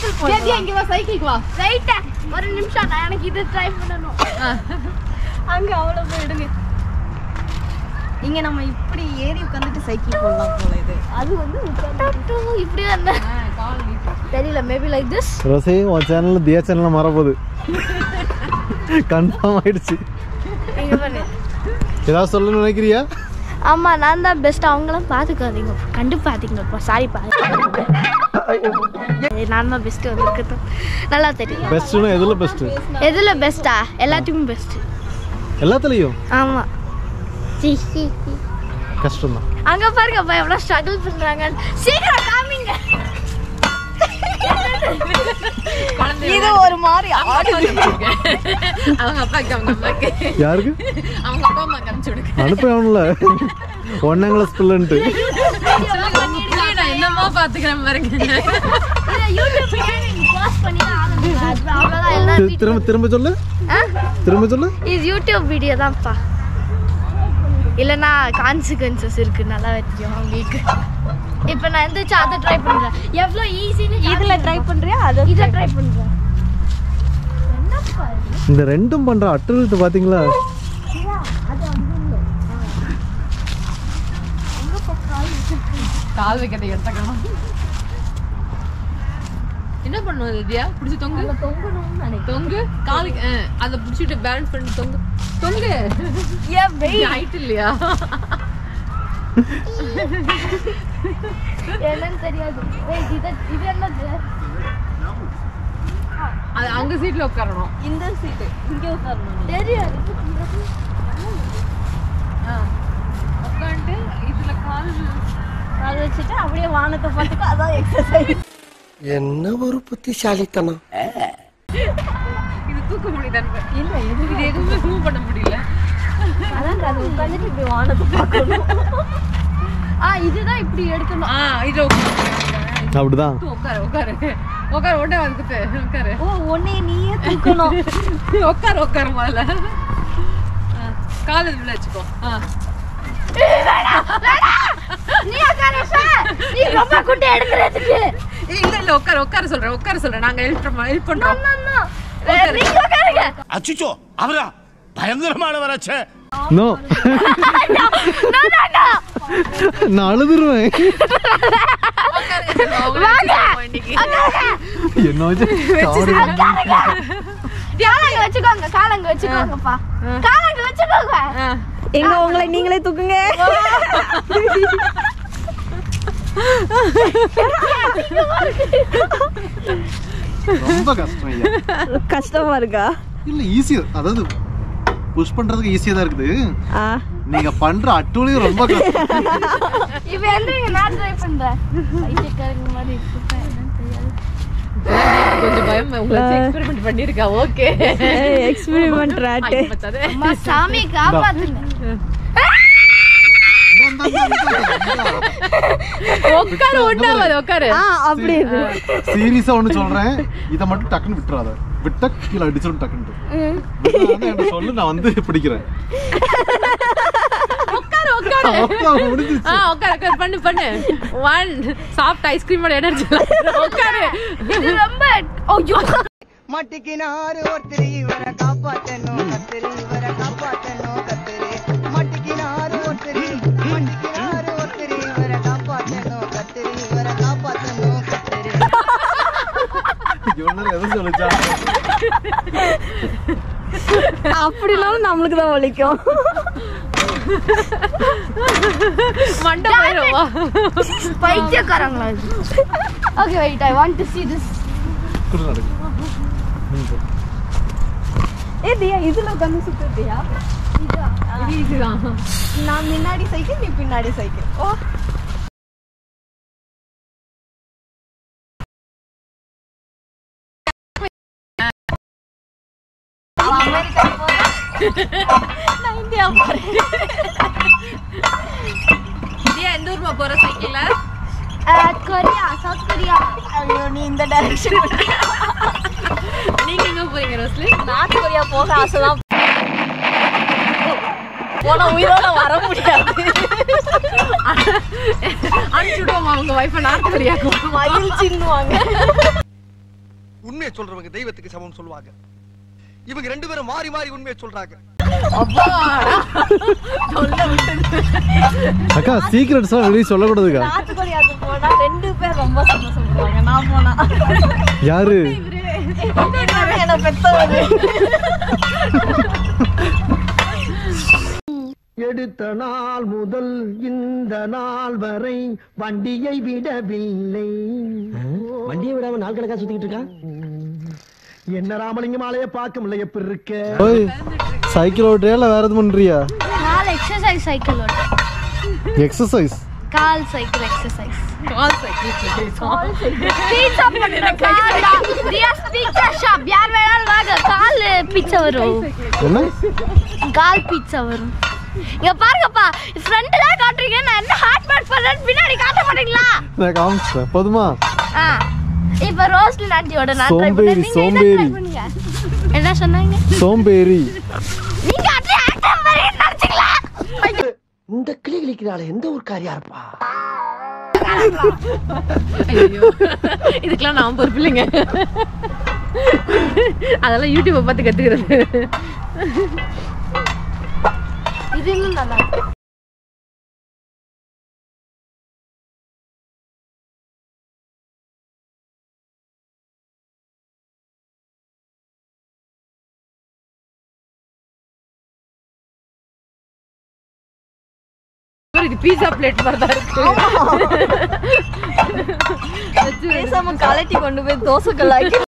Cycle இங்க வா சைக்கிளுக்கு வா ரைட்டா ஒரு நிமிஷம் நான் எனக்கு இது ட்ரை பண்ணணும் அங்க அவ்வளோ போயிடுங்க இங்க நம்ம இப்படி ஏறி உட்காந்துட்டு சைக்கிள் போடலாம் போல இது அது வந்து இப்படி தானே தெரியல மேபி லைக் திஸ் ரோசி உன் சேனல் தியா சேனல்ல மாறப்போகுது கன்ஃபார்ம் ஆயிடுச்சு இங்க பாருங்க ஏதாவது சொல்லணும்னு நினைக்கிறியா ஆமா நான் தான் பெஸ்ட் அவங்களாம் பாத்துக்காதீங்க கண்டு பாத்தீங்கப்பா சாரி பா நான் தான் பெஸ்ட் வந்திருக்கட்டும் நல்லா தெரியும் பெஸ்ட்னா எதுல பெஸ்ட் எதுல பெஸ்டா எல்லாத்துக்குமே பெஸ்ட் எல்லாத்துலயும் ஆமா சி, சி, சி. கஷ்டம் தான் அங்க பாருங்கப்பா எவ்வளவு ஸ்ட்ரகிள் பண்றாங்க சீக்கிரம் காமிங்க இது ஒரு மாதிரி ஆடுது அவங்க அப்பாக்கு அவங்க அம்மாக்கு யாருக்கு அவங்க அப்பா அம்மா காமிச்சு விடுங்க அனுப்பணும்ல ஒன்னாம் கிளாஸ் பிள்ளைன்ட்டு இல்லையே, நான் என்னமா பாத்துக்கிறேன் பாருங்க இதை யூடியூப்ல நீங்க போஸ்ட் பண்ணி தான் ஆகணும். அது அவ்வளவுதான் எல்லா திரு- video- திரும்ப திரும்ப சொல்லு ஆ? திரும்ப சொல்லு இது யூடியூப் வீடியோ தான்ப்பா இல்லைன்னா கான்சிக்வன்சஸ் இருக்கு நல்லா தெரியும் உங்களுக்கு இப்போ நான் எந்திரிச்சு அதை ட்ரை பண்றேன் எவ்வளோ ஈஸின்னு இதுல ட்ரை பண்றியா அது இதை ட்ரை பண்றேன் என்னப்பா இது? இந்த ரெண்டும் பண்ற அட்டல்ட்டு பாத்தீங்களா கால் வைக்கிறத எடுத்துக்கணும் என்ன பண்ணுவோம் திவ்யா பிடிச்சி தொங்கு தொங்கணும்னு நினைக்கிறேன் தொங்கு காலுக்கு ஆ, அதை பிடிச்சிட்டு பேலன்ஸ் பண்ணி தொங்கு தொங்கு ஏன் வெயில் ஹைட் இல்லையா என்னன்னு தெரியாது Wait, இது இது என்னது அது அங்க சீட்ல உட்காரணும் இந்த சீட்டு இங்க உட்காரணும் தெரியாது உட்காந்துட்டு இதுல கால் அதை வச்சுட்டு அப்படியே வானத்தை பார்த்துட்டு அதான் எக்ஸசைஸ் என்ன ஒரு புத்திசாலித்தனம் இது தூக்க முடியுது இல்ல இது இது எதுவுமே மூவ் பண்ண முடியல அதான் அது உட்காந்துட்டு இப்படி வானத்தை பார்க்கணும் ஆ இதுதான் இப்படி எடுக்கணும் ஆ இதுல உட்காரு அப்படிதான் உட்காரு உட்காரு உட்காரு உடனே வந்துட்டு உட்காரு ஓ உன்னைய நீயே தூக்கணும் உட்காரு உட்காரு முதல்ல ஆ, கால் இதுல வச்சுக்கோ ஆ. நீ உட்காரு சார் நீ ரொம்ப குட்டி எடுக்கிறதுக்கு இல்ல இல்ல உட்காரு உட்காரு சொல்றேன் உட்காரு சொல்றேன் நாங்க ஹெல்ப் பண்றோம் ஹெல்ப் பண்றோம் நீங்க உட்காருங்க அச்சுச்சோ அவரா பயங்கரமானவராச்சே நோ நான் அழுதுருவேன் இன்னைக்கு என்ன வச்சு சாவடி. காலங்க வச்சுக்கோங்க காலங்க வச்சுக்கோங்கப்பா காலங்க வச்சுக்கோங்க ஆ. எங்க உங்களை நீங்களே தூக்குங்க ரொம்ப கஷ்டம் ஐயா கஷ்டமா இருக்கா இல்ல ஈஸியா அதாவது புஷ் பண்றதுக்கு ஈஸியா தான் இருக்குது ஆ நீங்க பண்ற அட்டூழியம் ரொம்ப கஷ்டம் இப்ப எந்திரிங்க நான் ட்ரை பண்றேன் பைத்தியக்காரங்க மாதிரி இருப்பேன் என்னன்னு தெரியாது கொஞ்சம் பயம் உங்களை எக்ஸ்பெரிமெண்ட் பண்ணிருக்கா ஓகே எக்ஸ்பெரிமெண்ட் ராட்டு அம்மா சாமி காப்பாத்துங்க உட்காரு ஒண்ணாவது உட்காரு ஆ அப்படி இது சீரியஸா ஒண்ணு சொல்றேன் இத மட்டும் டக்குன்னு விட்டுறாத விட்டா கீழே அடிச்சிடும் டக்குன்னு என்கிட்ட சொல்லு நான் வந்து பிடிக்கிறேன் உட்காரு உட்காரு அவ்வளவுதான், முடிஞ்சிருச்சு. ஆ உட்காரு உட்காரு பண்ணு பண்ணு ஒன் சாஃப்ட் ஐஸ்கிரீமோட எனர்ஜி உட்காரு இது ரொம்ப ஐயோ மட்டிக்கினாரு ஒருத்தர் இவரை காப்பாத்தணும் கத்திரி இவரை காப்பாத்தணும் கத்திரி மட்டிக்கினாரு ஒருத்தர் மட்டிக்கினாரு ஒருத்தர் இவரை காப்பாத்தணும் கத்திரி இவரை காப்பாத்தணும் கத்திரி இவன் நேரம் எதுவும் சொல்லிச்சா அப்படினாலும் நம்மளுக்கு தான் வலிக்கும் மண்டை போயிடுவா பைத்தியக்காரங்களா okay wait I want to see this குடு நடக்கு ஏ தியா இதுல உட்காந்து சுத்துறியா இதுதான் நான் முன்னாடி சைக்கிள் நீ பின்னாடி சைக்கிள் ஓ நான் இந்தியா போறேன் இந்தியா எந்த ஊர்மா போற சைக்கிள்ல கொரியா சவுத் கொரியா ஐயோ நீ இந்த டைரக்ஷன் நீங்க எங்க போறீங்க ரோஸ்லி நார்த் கொரியா போக ஆசைதான் போனா உயிரோட வர முடியாது அனுப்பிச்சுடுவோமா உங்க ஒய்ஃபை நார்த் கொரியாக்கு மயில் சின்னுவாங்க உண்மையை சொல்றவங்க தெய்வத்துக்கு சமம் சொல்லுவாங்க இவங்க ரெண்டு பேரும் மாறி மாறி உண்மையை சொல்றாங்க அக்கா சீக்கிரட்ஸ்லாம் வெளியே சொல்லக்கூடாதுக்கா சாத்துக்குடி அது போனா ரெண்டு பேர் ரொம்ப சந்தோஷப்படுவாங்க நான் போனா யாரு என்ன பெத்தவரு எடுத்த நாள் முதல் இந்த நாள் வரை வண்டியை விடவில்லை வண்டியை விடாம நாள் கணக்கா சுத்திக்கிட்டு இருக்கான் என்ன ராமலிங்கம் ஆலைய பார்க்க முடியல எப்படி இருக்க ஓய் சைக்கிள் ஓட்டுறியா இல்லை வேற எதுவும் பண்ணுறியா கால் எக்ஸசைஸ் சைக்கிள் ஓட்டு எக்ஸசைஸ் கால் சைக்கிள் எக்ஸசைஸ் கால் சைக்கிள் பீட்சா பண்ணுற கால் ரியாஸ் பீட்சா ஷாப் யார் வேணாலும் வாங்க கால் பீட்சா வரும் என்ன கால் பீட்சா வரும் இங்க பாருங்கப்பா ஃப்ரண்ட் தான் காட்டுறீங்க நான் என்ன ஹார்ட் பேட் பண்றேன் பின்னாடி காட்ட மாட்டீங்களா நான் காமிச்சிட்டேன் போதுமா ஆ இப்போ ரோஸ்ட் ஆண்டியோட நான் ட்ரை சோம்பேறி, பண்ணேன் நீங்க இதை சோம்பேறி. try பண்ணுங்க என்ன சொன்னாங்க சோம்பேறி நீங்க அப்படியே ஆக்டர் மாதிரி நடிச்சிங்களா இந்த கிளி கிளிக்கிறாள் எந்த ஒரு காரியா இருப்பா ஐயோ இதுக்கெல்லாம் நான் பொறுப்பு இல்லைங்க அதெல்லாம் யூடியூப்பை பார்த்து கத்துக்கிறது இது இன்னும் நல்லா இருக்கு இது பீஸா பிளேட் மாதிரி தான் இருக்கு பேசாம கலட்டி கொண்டு போய் தோசை கல்லாக்கி